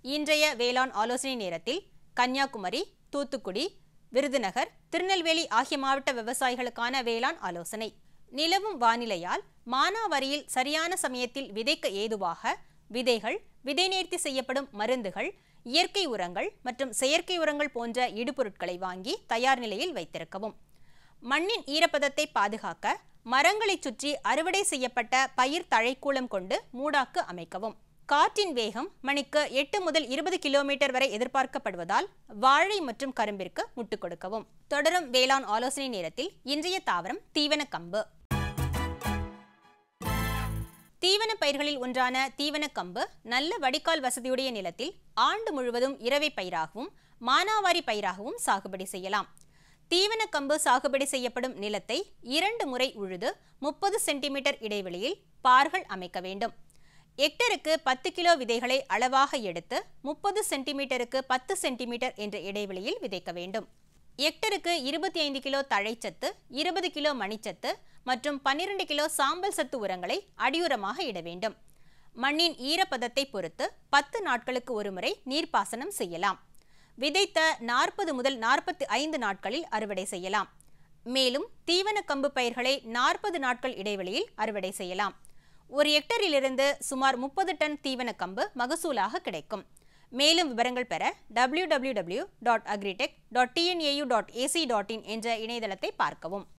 இன்றைய வேளாண் ஆலோசனை நேரத்தில் கன்னியாகுமரி தூத்துக்குடி விருதுநகர் திருநெல்வேலி ஆகிய மாவட்ட விவசாயிகளுக்கான வேளாண் ஆலோசனை நிலவும் வானிலையால் மானாவாரியில் சரியான சமயத்தில் விதைக்க ஏதுவாக விதைகள் விதை நேர்த்தி செய்யப்படும் மருந்துகள் இயற்கை உரங்கள் மற்றும் செயற்கை உரங்கள் போன்ற இடுபொருட்களை வாங்கி தயார் நிலையில் வைத்திருக்கவும் மண்ணின் ஈரப்பதத்தை பாதுகாக்க மரங்களைச் சுற்றி அறுவடை செய்யப்பட்ட பயிர் தழைக்கூளம் கொண்டு மூடாக்கு அமைக்கவும் காற்றின் வேகம் மணிக்கு எட்டு முதல் இருபது கிலோமீட்டர் வரை எதிர்பார்க்கப்படுவதால் வாழை மற்றும் கரும்பிற்கு முட்டுக் கொடுக்கவும் தொடரும் வேளாண் ஆலோசனை நேரத்தில் இன்றைய தாவரம் தீவன கம்பு தீவன பயிர்களில் ஒன்றான தீவன கம்பு நல்ல வடிகால் வசதியுடைய நிலத்தில் ஆண்டு முழுவதும் இரவை பயிராகவும் மானாவாரி பயிராகவும் சாகுபடி செய்யலாம் தீவன கம்பு சாகுபடி செய்யப்படும் நிலத்தை இரண்டு முறை உழுது முப்பது சென்டிமீட்டர் இடைவெளியில் பார்கள் அமைக்க வேண்டும் ஹெக்டருக்கு பத்து கிலோ விதைகளை அளவாக எடுத்து முப்பது சென்டிமீட்டருக்கு பத்து சென்டிமீட்டர் என்ற இடைவெளியில் விதைக்க வேண்டும் ஹெக்டருக்கு இருபத்தி ஐந்து கிலோ தழைச்சத்து இருபது கிலோ மணிச்சத்து மற்றும் பன்னிரண்டு கிலோ சாம்பல் சத்து உரங்களை அடியுரமாக இட வேண்டும் மண்ணின் ஈரப்பதத்தை பொறுத்து பத்து நாட்களுக்கு ஒருமுறை நீர்ப்பாசனம் செய்யலாம் விதைத்த நாற்பது முதல் நாற்பத்தி ஐந்து நாட்களில் அறுவடை செய்யலாம் மேலும் தீவன கம்பு பயிர்களை நாற்பது நாட்கள் இடைவெளியில் அறுவடை செய்யலாம் ஒரு ஹெக்டரிலிருந்து சுமார் முப்பது டன் தீவன கம்பு மகசூலாக கிடைக்கும் மேலும் விவரங்கள் பெற W W W dot agritech dot TNAU dot AC dot in என்ற இணையதளத்தை பார்க்கவும்